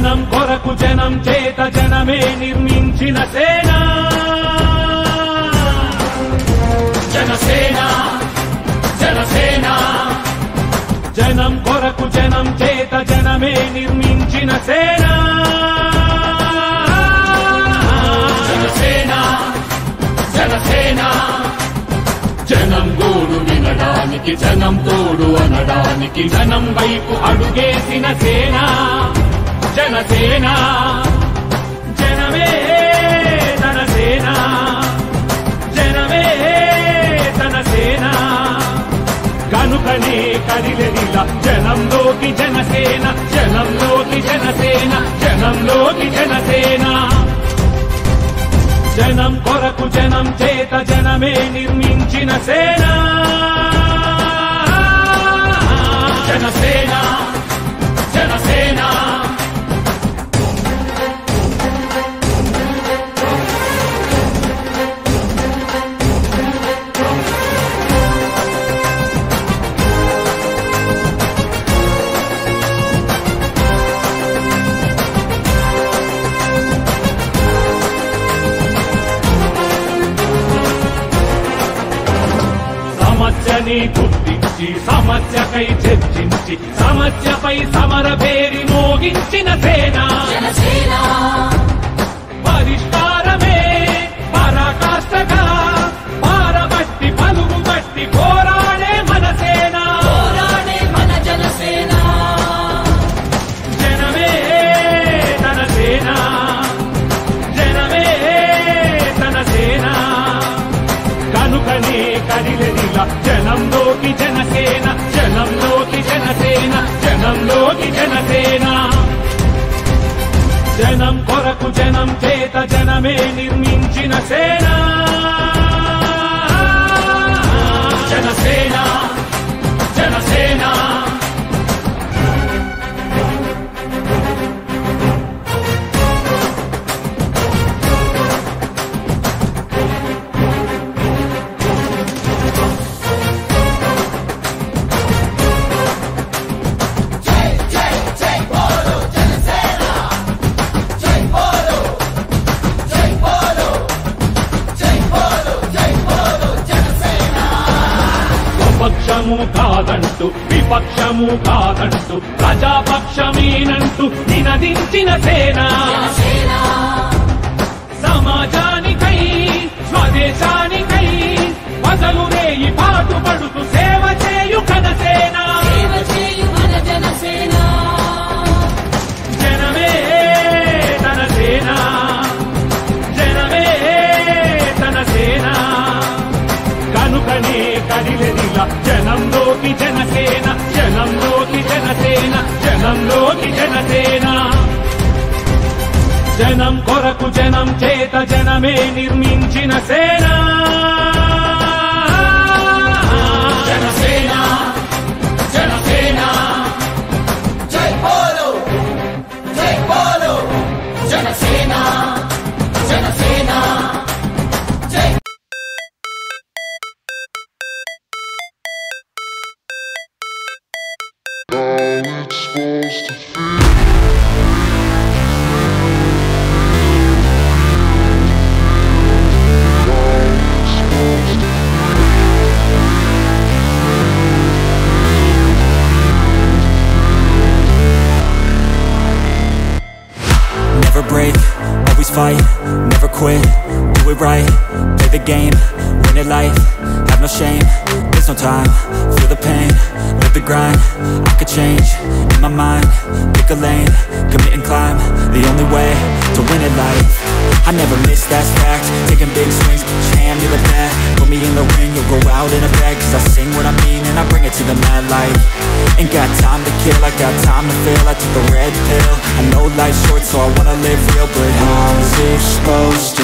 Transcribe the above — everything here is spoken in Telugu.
జనం కొరకు జనం చేత జనమే నిర్మించిన సేన జనసేన జనసేన జనం కొరకు జనం చేత జనమే నిర్మించిన సేన జనసేన జనసేన జనం గోడు వినడానికి జనం తోడు అనడానికి జనం వైపు అడుగేసిన సేన జనసేన జనమే తన సేన జనమే తన సేన కనుకనే కదిలెదిల జనంలోకి జనసేన జనంలోకి జనసేన జనంలోకి జనసేన జనం కొరకు జనం చేత జనమే నిర్మించిన సేన జనసేన జనసేన సమస్యని గుర్తించి సమస్యకై చర్చించి సమస్యపై సమర పేరి మోగించిన సేన జనసేన పరిష్కారమే పరాకాష్ఠగా పారబట్టి పలుగు బట్టి పోరాడే మన సేన పోరాడే మన జనసేన జనమే తన సేన జనమే తన సేన కనుకనే కదిలెదిల జనంలోకి జనసేన జనంలోకి జనసేన జనంలోకి జనసేన జనం కొరకు జనం చేత జనమే నిర్మించిన సేన జనసేన జనసేన స్వపక్షము కాదంటూ విపక్షము కాదంటూ ప్రజాపక్షమేనంటూ నినదించిన సేన జనసేన సమాజానికై స్వదేశానికై పదలు రేయి పాటు పడుతూ సేవ చేయు కనసేన సేవ చేయు మన జనసేన జనమే తన సేన జనమే తన సేన కనుకనే కదిలెదిల జనంలోకి జనసేన జనంలోకి జనసేన జనంలోకి జనసేన జనం కొరకు జనం చేత జనమే నిర్మించిన సేన జనసేన జనసేన జై బోలో జై బోలో జనసేన జనసేన జై Never break, always fight, never quit, do it right, play the game, win it life, have no shame, there's no time, feel the pain, live the grind, I could change, in my mind, pick a lane, commit and climb, the only way to win it life, I never miss, that's fact, taking big swings, put your hand to the bat, put me in the ring, you'll go out in a bag, cause I sing what I mean and I bring it to the mad light, ain't got time to kill, I got time to feel, I took the red pill, I know life's short so I wanna live real, but how's it supposed to